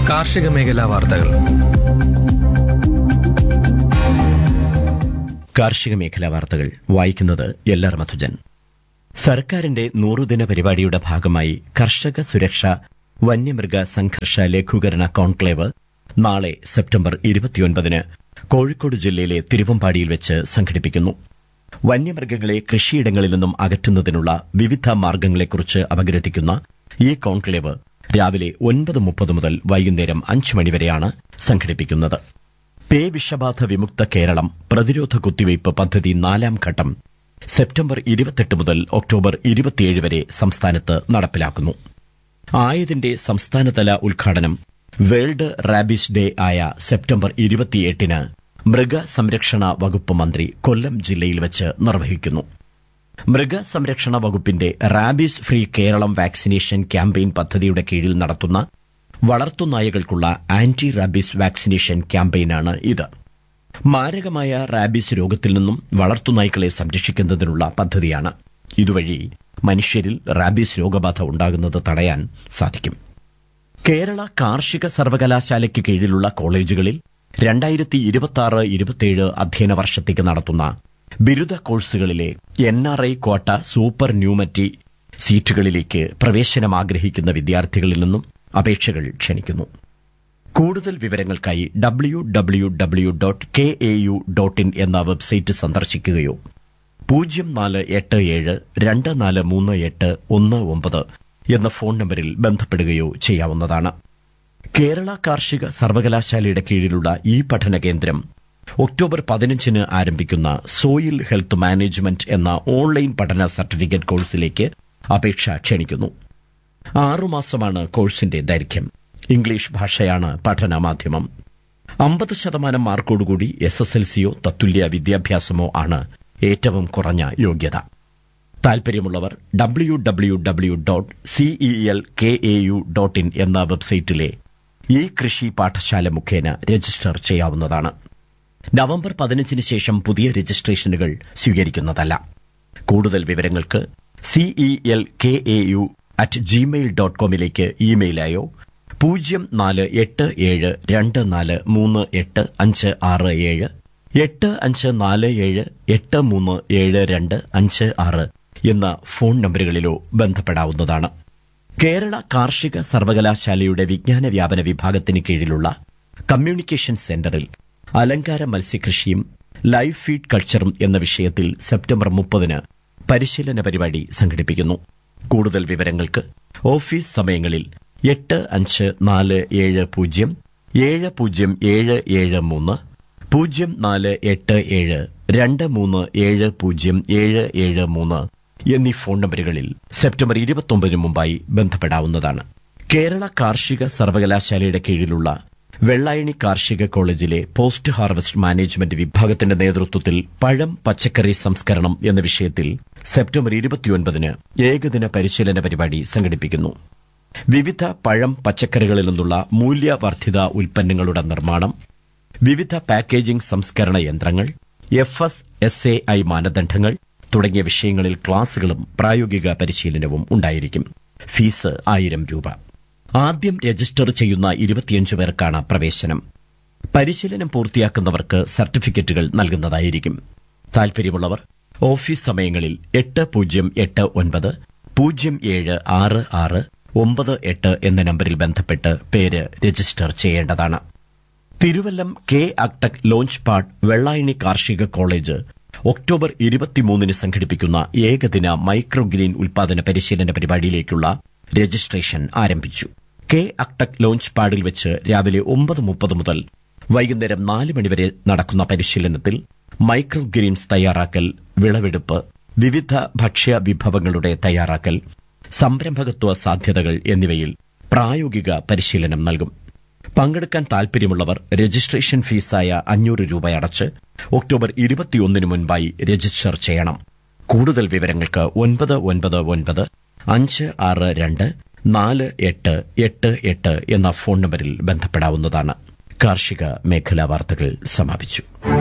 കാർഷിക മേഖലാ വാർത്തകൾ കാർഷിക മേഖലാ വാർത്തകൾ വായിക്കുന്നത് എല്ലാർ മധുജൻ സർക്കാരിന്റെ നൂറുദിന പരിപാടിയുടെ ഭാഗമായി കർഷക സുരക്ഷ വന്യമൃഗ സംഘർഷ ലഘൂകരണ കോൺക്ലേവ് നാളെ സെപ്റ്റംബർ ഇരുപത്തിയൊൻപതിന് കോഴിക്കോട് ജില്ലയിലെ തിരുവമ്പാടിയിൽ വെച്ച് സംഘടിപ്പിക്കുന്നു വന്യമൃഗങ്ങളെ കൃഷിയിടങ്ങളിൽ നിന്നും അകറ്റുന്നതിനുള്ള വിവിധ മാർഗങ്ങളെക്കുറിച്ച് അപഗ്രഥിക്കുന്ന ഈ കോൺക്ലേവ് രാവിലെ ഒൻപത് മുപ്പത് മുതൽ വൈകുന്നേരം അഞ്ച് മണിവരെയാണ് സംഘടിപ്പിക്കുന്നത് പേ വിഷബാധ വിമുക്ത കേരളം പ്രതിരോധ കുത്തിവയ്പ് പദ്ധതി നാലാം ഘട്ടം സെപ്റ്റംബർ ഇരുപത്തെട്ട് മുതൽ ഒക്ടോബർ ഇരുപത്തിയേഴ് വരെ സംസ്ഥാനത്ത് നടപ്പിലാക്കുന്നു ആയതിന്റെ സംസ്ഥാനതല ഉദ്ഘാടനം വേൾഡ് റാബിസ് ഡേ ആയ സെപ്റ്റംബർ ഇരുപത്തിയെട്ടിന് മൃഗസംരക്ഷണ വകുപ്പ് മന്ത്രി കൊല്ലം ജില്ലയിൽ വെച്ച് നിർവഹിക്കുന്നു മൃഗസംരക്ഷണ വകുപ്പിന്റെ rabies free Keralam vaccination campaign പദ്ധതിയുടെ കീഴിൽ നടത്തുന്ന വളർത്തുനായകൾക്കുള്ള ആന്റി റാബീസ് വാക്സിനേഷൻ ക്യാമ്പയിനാണ് ഇത് മാരകമായ റാബീസ് രോഗത്തിൽ നിന്നും വളർത്തുനായ്ക്കളെ സംരക്ഷിക്കുന്നതിനുള്ള പദ്ധതിയാണ് ഇതുവഴി മനുഷ്യരിൽ റാബീസ് രോഗബാധ ഉണ്ടാകുന്നത് തടയാൻ സാധിക്കും കേരള കാർഷിക സർവകലാശാലയ്ക്ക് കീഴിലുള്ള കോളേജുകളിൽ രണ്ടായിരത്തി ഇരുപത്തിയാറ് ഇരുപത്തിയേഴ് അധ്യയന വർഷത്തേക്ക് നടത്തുന്ന ബിരുദ കോഴ്സുകളിലെ N R I quota supernumerary സീറ്റുകളിലേക്ക് പ്രവേശനം ആഗ്രഹിക്കുന്ന വിദ്യാർത്ഥികളിൽ നിന്നും അപേക്ഷകൾ ക്ഷണിക്കുന്നു കൂടുതൽ വിവരങ്ങൾക്കായി W W W dot K A U dot in എന്ന വെബ്സൈറ്റ് സന്ദർശിക്കുകയോ പൂജ്യം നാല് എട്ട് ഏഴ് രണ്ട് നാല് മൂന്ന് എട്ട് ഒന്ന് ഒമ്പത് എന്ന ഫോൺ നമ്പറിൽ ബന്ധപ്പെടുകയോ ചെയ്യാവുന്നതാണ് കേരള കാർഷിക സർവകലാശാലയുടെ കീഴിലുള്ള ഈ പഠന കേന്ദ്രം ഒക്ടോബർ പതിനഞ്ചിന് ആരംഭിക്കുന്ന സോയിൽ ഹെൽത്ത് മാനേജ്മെന്റ് എന്ന ഓൺലൈൻ പഠന സർട്ടിഫിക്കറ്റ് കോഴ്സിലേക്ക് അപേക്ഷ ക്ഷണിക്കുന്നു ആറുമാസമാണ് കോഴ്സിന്റെ ദൈർഘ്യം ഇംഗ്ലീഷ് ഭാഷയാണ് പഠന മാധ്യമം അമ്പത് ശതമാനം മാർക്കോടുകൂടി എസ് എസ് എൽ സിയോ തത്തുല്യ വിദ്യാഭ്യാസമോ ആണ് ഏറ്റവും കുറഞ്ഞ യോഗ്യത താൽപര്യമുള്ളവർ W W W dot CEL K A U dot in എന്ന വെബ്സൈറ്റിലെ ഈ കൃഷി പാഠശാല മുഖേന രജിസ്റ്റർ ചെയ്യാവുന്നതാണ് നവംബർ പതിനഞ്ചിന് ശേഷം പുതിയ രജിസ്ട്രേഷനുകൾ സ്വീകരിക്കുന്നതല്ല കൂടുതൽ വിവരങ്ങൾക്ക് CEL K A U at Gmail dot കോമിലേക്ക് ഇമെയിലായോ പൂജ്യം നാല് എട്ട് ഏഴ് രണ്ട് നാല് മൂന്ന് എട്ട് അഞ്ച് ആറ് ഏഴ് എട്ട് അഞ്ച് നാല് ഏഴ് എട്ട് മൂന്ന് ഏഴ് രണ്ട് അഞ്ച് ആറ് എന്ന ഫോൺ നമ്പറുകളിലോ ബന്ധപ്പെടാവുന്നതാണ് കേരള കാർഷിക സർവകലാശാലയുടെ വിജ്ഞാന വ്യാപന വിഭാഗത്തിന് കീഴിലുള്ള കമ്മ്യൂണിക്കേഷൻ സെന്ററിൽ അലങ്കാര മത്സ്യകൃഷിയും ലൈവ് ഫീഡ് കൾച്ചറും എന്ന വിഷയത്തിൽ സെപ്റ്റംബർ മുപ്പതിന് പരിശീലന പരിപാടി സംഘടിപ്പിക്കുന്നു കൂടുതൽ വിവരങ്ങൾക്ക് ഓഫീസ് സമയങ്ങളിൽ എട്ട് അഞ്ച് നാല് ഏഴ് പൂജ്യം ഏഴ് പൂജ്യം ഏഴ് ഏഴ് മൂന്ന് പൂജ്യം നാല് എട്ട് ഏഴ് രണ്ട് മൂന്ന് ഏഴ് പൂജ്യം ഏഴ് ഏഴ് മൂന്ന് എന്നീ ഫോൺ നമ്പറുകളിൽ സെപ്റ്റംബർ ഇരുപത്തൊമ്പതിന് മുമ്പായി ബന്ധപ്പെടാവുന്നതാണ് കേരള കാർഷിക സർവകലാശാലയുടെ കീഴിലുള്ള വെള്ളായണി കാർഷിക കോളേജിലെ പോസ്റ്റ് ഹാർവസ്റ്റ് മാനേജ്മെന്റ് വിഭാഗത്തിന്റെ നേതൃത്വത്തിൽ പഴം പച്ചക്കറി സംസ്കരണം എന്ന വിഷയത്തിൽ സെപ്റ്റംബർ ഇരുപത്തിയൊൻപതിന് ഏകദിന പരിശീലന പരിപാടി സംഘടിപ്പിക്കുന്നു വിവിധ പഴം പച്ചക്കറികളിൽ നിന്നുള്ള മൂല്യവർദ്ധിത ഉൽപ്പന്നങ്ങളുടെ നിർമ്മാണം വിവിധ പാക്കേജിംഗ് സംസ്കരണ യന്ത്രങ്ങൾ F S S A I മാനദണ്ഡങ്ങൾ തുടങ്ങിയ വിഷയങ്ങളിൽ ക്ലാസുകളും പ്രായോഗിക പരിശീലനവും ഉണ്ടായിരിക്കും ഫീസ് ആയിരം രൂപ ആദ്യം രജിസ്റ്റർ ചെയ്യുന്ന ഇരുപത്തിയഞ്ച് പേർക്കാണ് പ്രവേശനം പരിശീലനം പൂർത്തിയാക്കുന്നവർക്ക് സർട്ടിഫിക്കറ്റുകൾ നൽകുന്നതായിരിക്കും താൽപര്യമുള്ളവർ ഓഫീസ് സമയങ്ങളിൽ എട്ട് പൂജ്യം എട്ട് ഒൻപത് പൂജ്യം ഏഴ് ആറ് ആറ് ഒമ്പത് എട്ട് എന്ന നമ്പറിൽ ബന്ധപ്പെട്ട് പേര് രജിസ്റ്റർ ചെയ്യേണ്ടതാണ് Thiruvallam K Agtec launch pad Vellayani കാർഷിക കോളേജ് ഒക്ടോബർ ഇരുപത്തിമൂന്നിന് സംഘടിപ്പിക്കുന്ന ഏകദിന മൈക്രോഗ്രീൻ ഉൽപാദന പരിശീലന പരിപാടിയിലേക്കുള്ള രജിസ്ട്രേഷൻ ആരംഭിച്ചു കെ അക്ടക് ലോഞ്ച് പാഡിൽ വെച്ച് രാവിലെ ഒമ്പത് മുപ്പത് മുതൽ വൈകുന്നേരം നാല് മണിവരെ നടക്കുന്ന പരിശീലനത്തിൽ മൈക്രോഗ്രീൻസ് തയ്യാറാക്കൽ വിളവെടുപ്പ് വിവിധ ഭക്ഷ്യ വിഭവങ്ങളുടെ തയ്യാറാക്കൽ സംരംഭകത്വ സാധ്യതകൾ എന്നിവയിൽ പ്രായോഗിക പരിശീലനം നൽകും പങ്കെടുക്കാൻ താൽപര്യമുള്ളവർ രജിസ്ട്രേഷൻ ഫീസായ അഞ്ഞൂറ് രൂപ അടച്ച് ഒക്ടോബർ ഇരുപത്തിയൊന്നിന് മുൻപായി രജിസ്റ്റർ ചെയ്യണം കൂടുതൽ വിവരങ്ങൾക്ക് ഒൻപത് ഒൻപത് ഒൻപത് അഞ്ച് ആറ് രണ്ട് നാല് എട്ട് എട്ട് എട്ട് എന്ന ഫോൺ നമ്പറിൽ ബന്ധപ്പെടാവുന്നതാണ് കാർഷിക മേഖലാ വാർത്തകൾ സമാപിച്ചു